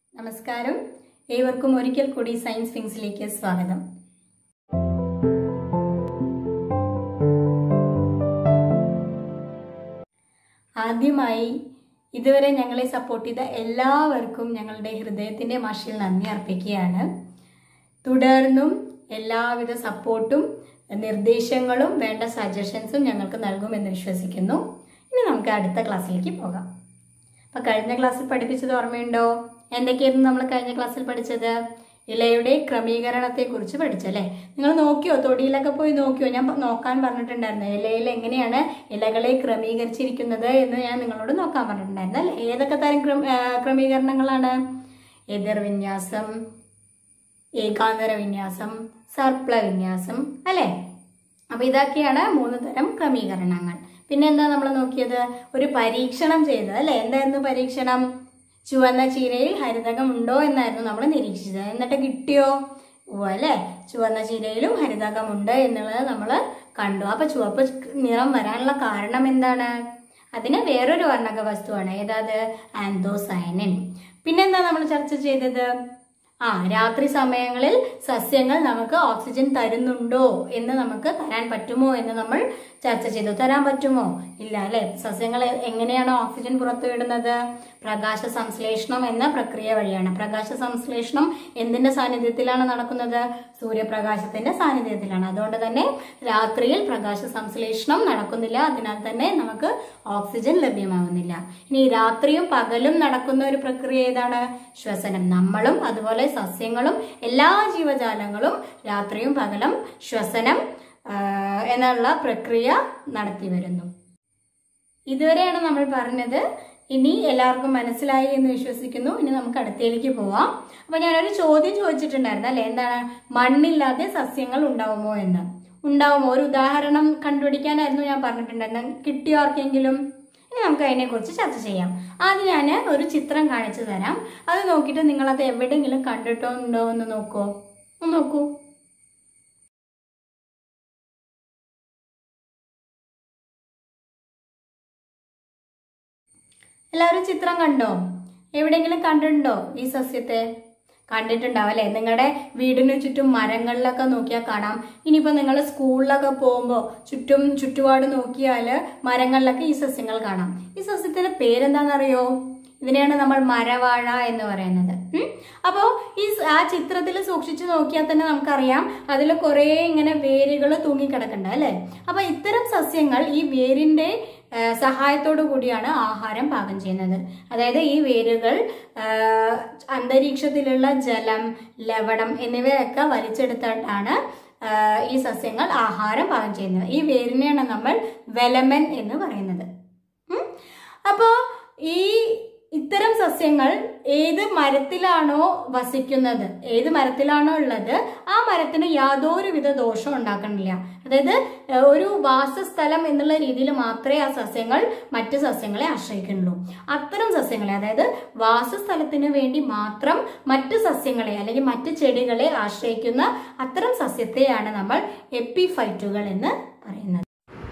നമസ്കാരം ഏവർക്കും ഒരിക്കൽ കൂടി സയൻസ് വിങ്സിലേക്ക് സ്വാഗതം ആദ്യമായി ഇതുവരെ ഞങ്ങളെ സപ്പോർട്ട് ചെയ്ത എല്ലാവർക്കും ഞങ്ങളുടെ ഹൃദയത്തിന്റെ മാഷിൽ നന്ദി അർപ്പിക്കുകയാണ് തുടർന്നും എല്ലാവിധ സപ്പോർട്ടും നിർദ്ദേശങ്ങളും വേണ്ട സജഷൻസും ഞങ്ങൾക്ക് നൽകുമെന്ന് വിശ്വസിക്കുന്നു ഇനി നമുക്ക് അടുത്ത ക്ലാസ്സിലേക്ക് പോകാം അപ്പൊ കഴിഞ്ഞ ക്ലാസ്സിൽ പഠിപ്പിച്ചത് ഓർമ്മയുണ്ടോ എന്തൊക്കെയായിരുന്നു നമ്മൾ കഴിഞ്ഞ ക്ലാസ്സിൽ പഠിച്ചത് ഇലയുടെ ക്രമീകരണത്തെ കുറിച്ച് പഠിച്ചല്ലേ നിങ്ങൾ നോക്കിയോ തൊടിയിലൊക്കെ പോയി നോക്കിയോ ഞാൻ പ- നോക്കാൻ പറഞ്ഞിട്ടുണ്ടായിരുന്നു ഇലയിൽ എങ്ങനെയാണ് ഇലകളെ ക്രമീകരിച്ചിരിക്കുന്നത് എന്ന് ഞാൻ നിങ്ങളോട് നോക്കാൻ പറഞ്ഞിട്ടുണ്ടായിരുന്നു അല്ലേ ഏതൊക്കെ തരം ക്രമ- ആ, ക്രമീകരണങ്ങളാണ് എതിർവിന്യാസം ഏകാന്തര വിന്യാസം സർപ്ല വിന്യാസം അല്ലേ അപ്പൊ ഇതൊക്കെയാണ് മൂന്ന് തരം ക്രമീകരണങ്ങൾ പിന്നെ എന്താ നമ്മൾ നോക്കിയത് ഒരു പരീക്ഷണം ചെയ്തത് അല്ലെ എന്തായിരുന്നു പരീക്ഷണം ചുവന്ന ചീരയിൽ ഹരിതകം ഉണ്ടോ എന്നായിരുന്നു നമ്മൾ നിരീക്ഷിച്ചത് എന്നിട്ട് കിട്ടിയോ ഓ അല്ലെ ചുവന്ന ചീരയിലും ഹരിതകമുണ്ട് എന്നുള്ളത് നമ്മൾ കണ്ടു അപ്പൊ ചുവപ്പ് നിറം വരാനുള്ള കാരണം എന്താണ് അതിന് വേറൊരു വർണ്ണക വസ്തുവാണ് ഏതാത് ആന്തോസൈനിൻ പിന്നെന്താ നമ്മൾ ചർച്ച ചെയ്തത് ആ രാത്രി സമയങ്ങളിൽ സസ്യങ്ങൾ നമുക്ക് ഓക്സിജൻ തരുന്നുണ്ടോ എന്ന് നമുക്ക് തരാൻ പറ്റുമോ എന്ന് നമ്മൾ ചർച്ച ചെയ്തു തരാൻ പറ്റുമോ ഇല്ല അല്ലെ സസ്യങ്ങൾ എ- എങ്ങനെയാണ് ഓക്സിജൻ പുറത്തുവിടുന്നത് പ്രകാശ സംശ്ലേഷണം എന്ന പ്രക്രിയ വഴിയാണ് പ്രകാശ സംശ്ലേഷണം എന്തിന്റെ സാന്നിധ്യത്തിലാണ് നടക്കുന്നത് സൂര്യപ്രകാശത്തിന്റെ സാന്നിധ്യത്തിലാണ് അതുകൊണ്ട് തന്നെ രാത്രിയിൽ പ്രകാശ സംശ്ലേഷണം നടക്കുന്നില്ല അതിനാൽ തന്നെ നമുക്ക് ഓക്സിജൻ ലഭ്യമാവുന്നില്ല ഇനി രാത്രിയും പകലും നടക്കുന്ന ഒരു പ്രക്രിയ ഏതാണ് ശ്വസനം നമ്മളും അതുപോലെ സസ്യങ്ങളും എല്ലാ ജീവജാലങ്ങളും രാത്രിയും പകലും ശ്വസനം ആ, എന്നുള്ള പ്രക്രിയ നടത്തി വരുന്നു ഇതുവരെയാണ് നമ്മൾ പറഞ്ഞത് ഇനി എല്ലാവർക്കും മനസ്സിലായി എന്ന് വിശ്വസിക്കുന്നു ഇനി നമുക്ക് അടുത്തേക്ക് പോവാം അപ്പൊ ഞാനൊരു ചോദ്യം ചോദിച്ചിട്ടുണ്ടായിരുന്നു അല്ലെ എന്താണ് മണ്ണില്ലാതെ സസ്യങ്ങൾ ഉണ്ടാവുമോ എന്ന് ഉണ്ടാവുമോ ഒരു ഉദാഹരണം കണ്ടുപിടിക്കാനായിരുന്നു ഞാൻ പറഞ്ഞിട്ടുണ്ടായിരുന്നു കിട്ടിയോ ആർക്കെങ്കിലും ഇനി നമുക്ക് അതിനെക്കുറിച്ച് ചർച്ച ചെയ്യാം ആദ്യം ഞാൻ ഒരു ചിത്രം കാണിച്ചു തരാം അത് നോക്കിയിട്ട് നിങ്ങൾ അത് എവിടെയെങ്കിലും കണ്ടിട്ടോ ഉണ്ടോ എന്ന് നോക്കൂ ഒന്ന് നോക്കൂ എല്ലാവരും ചിത്രം കണ്ടോ എവിടെയെങ്കിലും കണ്ടിട്ടുണ്ടോ ഈ സസ്യത്തെ കണ്ടിട്ടുണ്ടാവും അല്ലെ നിങ്ങളുടെ വീടിന് ചുറ്റും മരങ്ങളിലൊക്കെ നോക്കിയാൽ കാണാം ഇനിയിപ്പോ നിങ്ങൾ സ്കൂളിലൊക്കെ പോകുമ്പോൾ ചുറ്റും ചുറ്റുപാട് നോക്കിയാൽ മരങ്ങളിലൊക്കെ ഈ സസ്യങ്ങൾ കാണാം ഈ സസ്യത്തിന്റെ പേരെന്താണെന്നറിയോ ഇതിനെയാണ് നമ്മൾ മരവാഴ എന്ന് പറയുന്നത് ഉം. അപ്പോ ഈ സ- ആ ചിത്രത്തിൽ സൂക്ഷിച്ചു നോക്കിയാൽ തന്നെ നമുക്കറിയാം അതിൽ കുറേ ഇങ്ങനെ വേരുകൾ തൂങ്ങിക്കിടക്കുന്നുണ്ട് അല്ലെ അപ്പൊ ഇത്തരം സസ്യങ്ങൾ ഈ വേരിന്റെ ആ, സഹായത്തോടു കൂടിയാണ് ആഹാരം പാകം ചെയ്യുന്നത് അതായത് ഈ വേരുകൾ ആ, അന്തരീക്ഷത്തിലുള്ള ജലം ലവണം എന്നിവയൊക്കെ വലിച്ചെടുത്തിട്ടാണ് ആ, ഈ സസ്യങ്ങൾ ആഹാരം പാകം ചെയ്യുന്നത് ഈ വേരിനെയാണ് നമ്മൾ വെലമൻ എന്ന് പറയുന്നത് ഉം. അപ്പോ ഈ ഇത്തരം സസ്യങ്ങൾ ഏത് മരത്തിലാണോ വസിക്കുന്നത് ഏത് മരത്തിലാണോ ഉള്ളത് ആ മരത്തിന് യാതൊരുവിധ ദോഷവും ഉണ്ടാക്കണില്ല അതായത് ഏഹ്, ഒരു വാസസ്ഥലം എന്നുള്ള രീതിയിൽ മാത്രമേ ആ സസ്യങ്ങൾ മറ്റ് സസ്യങ്ങളെ ആശ്രയിക്കുന്നുള്ളൂ അത്തരം സസ്യങ്ങളെ അതായത് വാസസ്ഥലത്തിന് വേണ്ടി മാത്രം മറ്റ് സസ്യങ്ങളെ അല്ലെങ്കിൽ മറ്റ് ചെടികളെ ആശ്രയിക്കുന്ന അത്തരം സസ്യത്തെയാണ് നമ്മൾ എപ്പിഫൈറ്റുകൾ എന്ന് പറയുന്നത്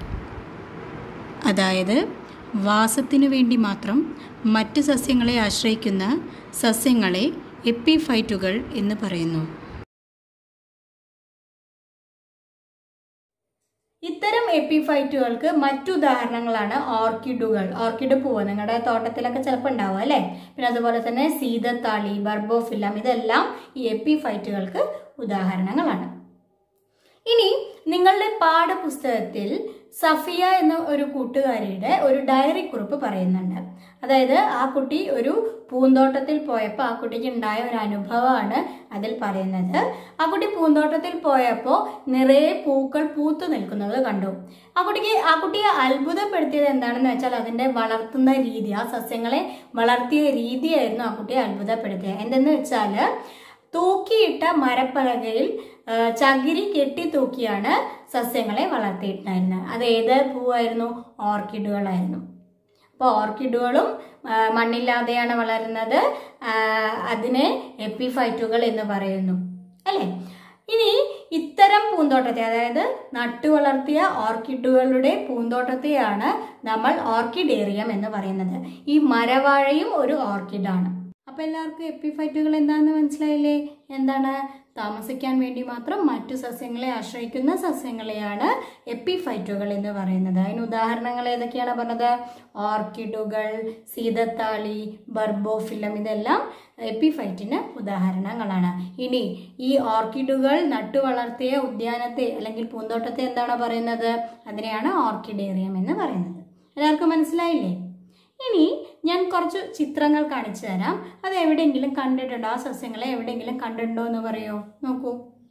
അതായത് വാസത്തിനു വേണ്ടി മാത്രം മറ്റ് സസ്യങ്ങളെ ആശ്രയിക്കുന്ന സസ്യങ്ങളെ എപ്പിഫൈറ്റുകൾ എന്ന് പറയുന്നു ഇത്തരം എപ്പിഫൈറ്റുകൾക്ക് മറ്റു ഉദാഹരണങ്ങളാണ് ഓർക്കിഡുകൾ ഓർക്കിഡ് പൂവ് നിങ്ങളുടെ തോട്ടത്തിലൊക്കെ ചിലപ്പോൾ ഉണ്ടാവും അല്ലേ പിന്നെ അതുപോലെ തന്നെ സീതത്താളി ബർബോഫില്ലം ഇതെല്ലാം ഈ എപ്പിഫൈറ്റുകൾക്ക് ഉദാഹരണങ്ങളാണ് ഇനി നിങ്ങളുടെ പാഠപുസ്തകത്തിൽ സഫിയ എന്ന ഒരു കൂട്ടുകാരിയുടെ ഒരു ഡയറി കുറിപ്പ് പറയുന്നുണ്ട് അതായത് ആ കുട്ടി ഒരു പൂന്തോട്ടത്തിൽ പോയപ്പോൾ ആ കുട്ടിക്ക് ഉണ്ടായ ഒരു അനുഭവമാണ് അതിൽ പറയുന്നത് ആ കുട്ടി പൂന്തോട്ടത്തിൽ പോയപ്പോൾ നിറയെ പൂക്കൾ പൂത്തു നിൽക്കുന്നത് കണ്ടു ആ കുട്ടിക്ക് ആ കുട്ടിയെ അത്ഭുതപ്പെടുത്തിയത് എന്താണെന്ന് വെച്ചാൽ അതിന്റെ വളർത്തുന്ന രീതി ആ സസ്യങ്ങളെ വളർത്തിയ രീതിയായിരുന്നു ആ കുട്ടിയെ അത്ഭുതപ്പെടുത്തിയത് എന്തെന്ന് വെച്ചാൽ തൂക്കിയിട്ട മരപ്പലകയിൽ ആ, ചകിരി കെട്ടി തൂക്കിയാണ് സസ്യങ്ങളെ വളർത്തിയിട്ടുണ്ടായിരുന്നത് അത് ഏത് പൂവായിരുന്നു ഓർക്കിഡുകളായിരുന്നു അപ്പോൾ ഓർക്കിഡുകളും ആ, മണ്ണില്ലാതെയാണ് വളരുന്നത് ആ, അതിനെ എപ്പിഫൈറ്റുകൾ എന്ന് പറയുന്നു അല്ലേ ഇനി ഇത്തരം പൂന്തോട്ടത്തെ അതായത് നട്ടു വളർത്തിയ ഓർക്കിഡുകളുടെ പൂന്തോട്ടത്തെയാണ് നമ്മൾ ഓർക്കിഡേറിയം എന്ന് പറയുന്നത് ഈ മരവാഴയും ഒരു ഓർക്കിഡാണ് അപ്പോൾ എല്ലാവർക്കും എപ്പിഫൈറ്റുകൾ എന്താണെന്ന് മനസ്സിലായില്ലേ എന്താണ് താമസിക്കാൻ വേണ്ടി മാത്രം മറ്റു സസ്യങ്ങളെ ആശ്രയിക്കുന്ന സസ്യങ്ങളെയാണ് എപ്പിഫൈറ്റുകൾ എന്ന് പറയുന്നത് അതിന് ഉദാഹരണങ്ങൾ ഏതൊക്കെയാണ് പറഞ്ഞത് ഓർക്കിഡുകൾ സീതത്താളി ബർബോഫിലം ഇതെല്ലാം എപ്പിഫൈറ്റിന് ഉദാഹരണങ്ങളാണ് ഇനി ഈ ഓർക്കിഡുകൾ നട്ടു വളർത്തിയ ഉദ്യാനത്തെ അല്ലെങ്കിൽ പൂന്തോട്ടത്തെ എന്താണ് പറയുന്നത് അതിനെയാണ് ഓർക്കിഡേറിയം എന്ന് പറയുന്നത് എല്ലാവർക്കും മനസ്സിലായില്ലേ ഇനി ഞാൻ കുറച്ച് ചിത്രങ്ങൾ കാണിച്ചു തരാം അത് എവിടെയെങ്കിലും കണ്ടിട്ടുണ്ടോ ആ സസ്യങ്ങളെ എവിടെയെങ്കിലും കണ്ടിട്ടുണ്ടോ എന്ന് പറയോ നോക്കൂ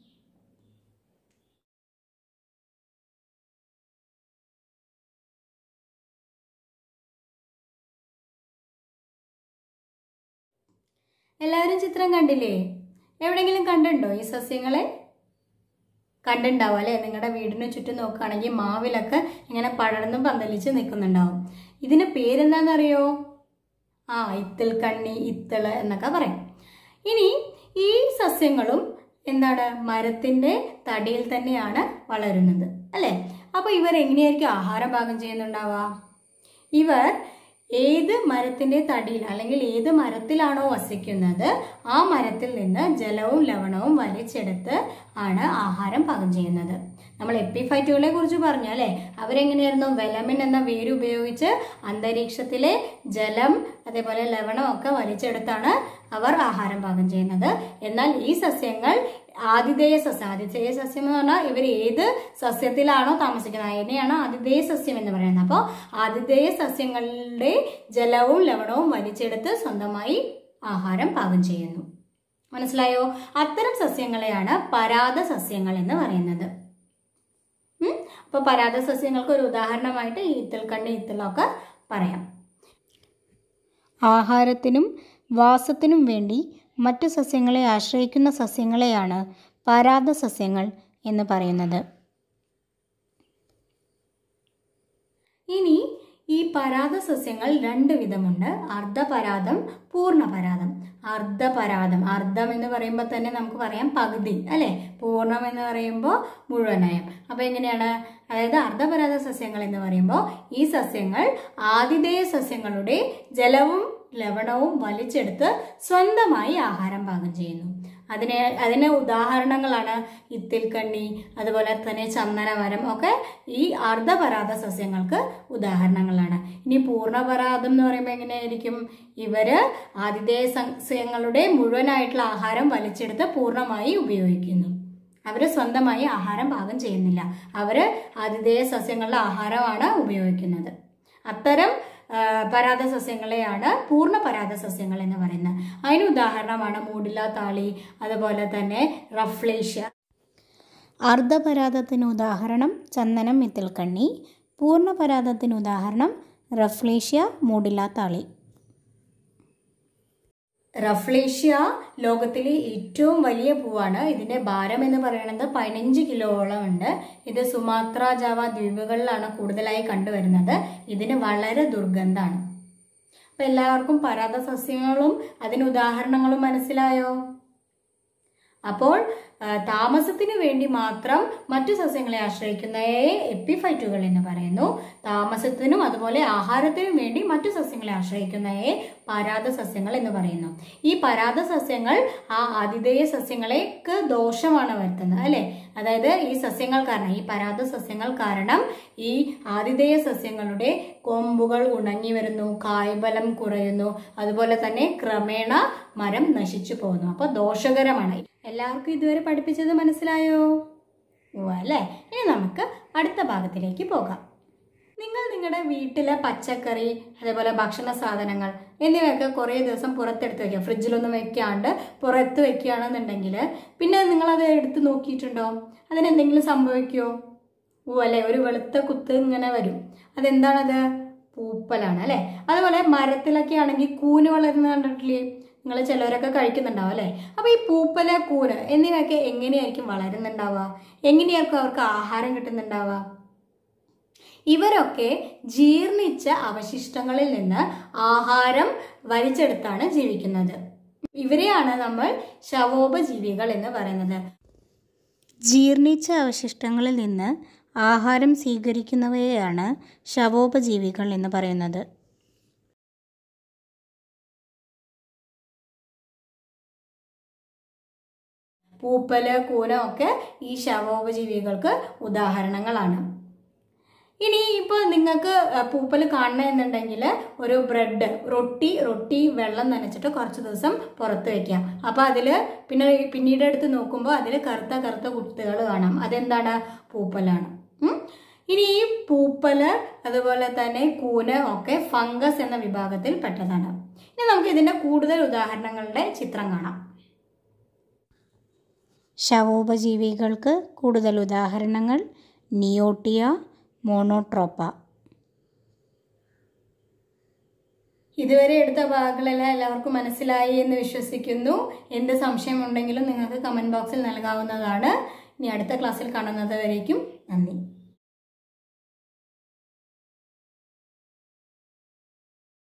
എല്ലാവരും ചിത്രം കണ്ടില്ലേ എവിടെയെങ്കിലും കണ്ടിട്ടുണ്ടോ ഈ സസ്യങ്ങളെ കണ്ടിട്ടുണ്ടാവും അല്ലേ നിങ്ങളുടെ വീടിന് ചുറ്റും നോക്കുകയാണെങ്കിൽ മാവിലൊക്കെ ഇങ്ങനെ പടർന്നും പന്തലിച്ച് നിൽക്കുന്നുണ്ടാവും ഇതിന് പേരെന്താണെന്നറിയോ ആ ഇത്തിൾ കണ്ണി ഇത്തിള് എന്നൊക്കെ പറയും ഇനി ഈ സസ്യങ്ങളും എന്താണ് മരത്തിന്റെ തടിയിൽ തന്നെയാണ് വളരുന്നത് അല്ലേ അപ്പോൾ ഇവർ എങ്ങനെയായിരിക്കും ആഹാരം പാകം ചെയ്യുന്നുണ്ടാവുക ഇവർ ഏത് മരത്തിന്റെ തടിയിൽ അല്ലെങ്കിൽ ഏത് മരത്തിലാണോ വസിക്കുന്നത് ആ മരത്തിൽ നിന്ന് ജലവും ലവണവും വലിച്ചെടുത്ത് ആണ് ആഹാരം പാകം ചെയ്യുന്നത് നമ്മൾ എപ്പിഫൈറ്റുകളെ കുറിച്ച് പറഞ്ഞു അല്ലേ അവരെങ്ങനെയായിരുന്നു വെലമിൻ എന്ന വേര് ഉപയോഗിച്ച് അന്തരീക്ഷത്തിലെ ജലം അതേപോലെ ലവണം ഒക്കെ വലിച്ചെടുത്താണ് അവർ ആഹാരം പാകം ചെയ്യുന്നത് എന്നാൽ ഈ സസ്യങ്ങൾ ആതിഥേയ സസ്യം ആതിഥേയ സസ്യം എന്ന് പറഞ്ഞാൽ ഇവർ ഏത് സസ്യത്തിലാണോ താമസിക്കുന്നത് അതിനെയാണ് ആതിഥേയ സസ്യം എന്ന് പറയുന്നത് അപ്പോൾ ആതിഥേയ സസ്യങ്ങളുടെ ജലവും ലവണവും വലിച്ചെടുത്ത് സ്വന്തമായി ആഹാരം പാകം ചെയ്യുന്നു മനസ്സിലായോ അത്തരം സസ്യങ്ങളെയാണ് പരാത സസ്യങ്ങൾ എന്ന് പറയുന്നത് ഉം? അപ്പൊ പരാത സസ്യങ്ങൾക്ക് ഒരു ഉദാഹരണമായിട്ട് ഈ ഇത്തിൽക്കണ്ണി ഇത്തിളൊക്കെ പറയാം ആഹാരത്തിനും വാസത്തിനും വേണ്ടി മറ്റു സസ്യങ്ങളെ ആശ്രയിക്കുന്ന സസ്യങ്ങളെയാണ് പരാത സസ്യങ്ങൾ എന്ന് പറയുന്നത് ഇനി ഈ പരാത സസ്യങ്ങൾ രണ്ട് വിധമുണ്ട് അർദ്ധപരാതം പൂർണ്ണപരാതം അർദ്ധപരാതം അർദ്ധം എന്ന് പറയുമ്പോൾ തന്നെ നമുക്ക് പറയാം പകുതി അല്ലെ പൂർണ്ണം എന്ന് പറയുമ്പോൾ മുഴുവനായും അപ്പൊ എങ്ങനെയാണ് അതായത് അർദ്ധപരാത സസ്യങ്ങൾ എന്ന് പറയുമ്പോൾ ഈ സസ്യങ്ങൾ ആതിഥേയ സസ്യങ്ങളുടെ ജലവും ലവണവും വലിച്ചെടുത്ത് സ്വന്തമായി ആഹാരം പാകം ചെയ്യുന്നു അതിനെ അതിന് ഉദാഹരണങ്ങളാണ് ഇത്തിൽക്കണ്ണി അതുപോലെ തന്നെ ചന്ദനമരം ഒക്കെ ഈ അർദ്ധപരാത സസ്യങ്ങൾക്ക് ഉദാഹരണങ്ങളാണ് ഇനി പൂർണ്ണപരാതം എന്ന് പറയുമ്പോൾ എങ്ങനെയായിരിക്കും ഇവര് ആതിഥേയ സസ്യങ്ങളുടെ മുഴുവനായിട്ടുള്ള ആഹാരം വലിച്ചെടുത്ത് പൂർണ്ണമായി ഉപയോഗിക്കുന്നു അവര് സ്വന്തമായി ആഹാരം പാകം ചെയ്യുന്നില്ല അവര് ആതിഥേയ സസ്യങ്ങളുടെ ആഹാരമാണ് ഉപയോഗിക്കുന്നത് അത്തരം ആ, പരാത സസ്യങ്ങളെയാണ് പൂർണ്ണ പരാത സസ്യങ്ങൾ എന്ന് പറയുന്നത് അതിന് ഉദാഹരണമാണ് മൂടില താളി അതുപോലെ തന്നെ റഫ്ലേഷ്യ അർദ്ധപരാതത്തിന് ഉദാഹരണം ചന്ദനം മിത്തിൽക്കണ്ണി പൂർണ്ണപരാതത്തിന് ഉദാഹരണം റഫ്ലേഷ്യ മൂടില്ലാത്താളി റഫ്ലേഷ്യ ലോകത്തിലെ ഏറ്റവും വലിയ പൂവാണ് ഇതിന്റെ ഭാരം എന്ന് പറയുന്നത് പതിനഞ്ച് കിലോയോളം ഉണ്ട് ഇത് സുമാത്ര ജാവ ദ്വീപുകളിലാണ് കൂടുതലായി കണ്ടുവരുന്നത് ഇതിന് വളരെ ദുർഗന്ധമാണ് അപ്പൊ എല്ലാവർക്കും പരാത സസ്യങ്ങളും അതിന് ഉദാഹരണങ്ങളും മനസ്സിലായോ അപ്പോൾ ആ, താമസത്തിന് വേണ്ടി മാത്രം മറ്റു സസ്യങ്ങളെ ആശ്രയിക്കുന്നവയെ എപ്പിഫൈറ്റുകൾ എന്ന് പറയുന്നു താമസത്തിനും അതുപോലെ ആഹാരത്തിനും വേണ്ടി മറ്റു സസ്യങ്ങളെ ആശ്രയിക്കുന്നവയെ പരാത സസ്യങ്ങൾ എന്ന് പറയുന്നു ഈ പരാത സസ്യങ്ങൾ ആ ആതിഥേയ സസ്യങ്ങളെക്ക് ദോഷമാണ് വരുത്തുന്നത് അല്ലെ അതായത് ഈ സസ്യങ്ങൾ കാരണം ഈ പരാത സസ്യങ്ങൾ കാരണം ഈ ആതിഥേയ സസ്യങ്ങളുടെ കൊമ്പുകൾ ഉണങ്ങി വരുന്നു കായ്ബലം കുറയുന്നു അതുപോലെ തന്നെ ക്രമേണ മരം നശിച്ചു പോകുന്നു അപ്പൊ ദോഷകരമാണ് എല്ലാവർക്കും ഇതുവരെ പഠിപ്പിച്ചത് മനസ്സിലായോ ഓ അല്ലേ ഇനി നമുക്ക് അടുത്ത ഭാഗത്തിലേക്ക് പോകാം നിങ്ങൾ നിങ്ങളുടെ വീട്ടിലെ പച്ചക്കറി അതേപോലെ ഭക്ഷണ സാധനങ്ങൾ എന്നിവയൊക്കെ കുറേ ദിവസം പുറത്തെടുത്ത് വെക്കുക ഫ്രിഡ്ജിലൊന്നും വെക്കാണ്ട് പുറത്ത് വെക്കുകയാണെന്നുണ്ടെങ്കിൽ പിന്നെ നിങ്ങളത് എടുത്ത് നോക്കിയിട്ടുണ്ടോ അതിനെന്തെങ്കിലും സംഭവിക്കുമോ ഓ അല്ലേ ഒരു വെളുത്ത കുത്ത് ഇങ്ങനെ വരും അതെന്താണത് പൂപ്പലാണ് അല്ലേ അതുപോലെ മരത്തിലൊക്കെ ആണെങ്കിൽ കൂന് വളരുന്ന കണ്ടിട്ടില്ലേ നിങ്ങൾ ചിലവരൊക്കെ കഴിക്കുന്നുണ്ടാവും അല്ലേ അപ്പൊ ഈ പൂപ്പല കൂന് എന്നിവയൊക്കെ എങ്ങനെയായിരിക്കും വളരുന്നുണ്ടാവുക എങ്ങനെയായിരിക്കും അവർക്ക് ആഹാരം കിട്ടുന്നുണ്ടാവുക ഇവരൊക്കെ ജീർണിച്ച അവശിഷ്ടങ്ങളിൽ നിന്ന് ആഹാരം വലിച്ചെടുത്താണ് ജീവിക്കുന്നത് ഇവരെയാണ് നമ്മൾ ശവോപജീവികൾ എന്ന് പറയുന്നത് ജീർണിച്ച അവശിഷ്ടങ്ങളിൽ നിന്ന് ആഹാരം സ്വീകരിക്കുന്നവയെയാണ് ശവോപജീവികൾ എന്ന് പറയുന്നത് പൂപ്പല് കൂന ഒക്കെ ഈ ശവോപജീവികൾക്ക് ഉദാഹരണങ്ങളാണ് ഇനി ഇപ്പോൾ നിങ്ങൾക്ക് പൂപ്പൽ കാണണമെന്നുണ്ടെങ്കിൽ ഒരു ബ്രെഡ് റൊട്ടി റൊട്ടി വെള്ളം നനച്ചിട്ട് കുറച്ച് ദിവസം പുറത്ത് വെക്കാം അപ്പോൾ അതിൽ പിന്നെ പിന്നീട് എടുത്ത് നോക്കുമ്പോൾ അതിൽ കറുത്ത കറുത്ത കുത്തുകൾ കാണാം അതെന്താണ് പൂപ്പലാണ് ഉം. ഇനി ഈ പൂപ്പല് അതുപോലെ തന്നെ കൂന ഒക്കെ ഫംഗസ് എന്ന വിഭാഗത്തിൽ പെട്ടതാണ് ഇനി നമുക്ക് ഇതിന്റെ കൂടുതൽ ഉദാഹരണങ്ങളുടെ ചിത്രം കാണാം ശവോപജീവികൾക്ക് കൂടുതൽ ഉദാഹരണങ്ങൾ നിയോട്ടിയ മോണോട്രോപ്പ ഇതുവരെ എടുത്ത ഭാഗങ്ങളെല്ലാം എല്ലാവർക്കും മനസ്സിലായി എന്ന് വിശ്വസിക്കുന്നു എന്ത് സംശയം ഉണ്ടെങ്കിലും നിങ്ങൾക്ക് കമന്റ് ബോക്സിൽ നൽകാവുന്നതാണ് ഇനി അടുത്ത ക്ലാസ്സിൽ കാണുന്നത് വരേക്കും നന്ദി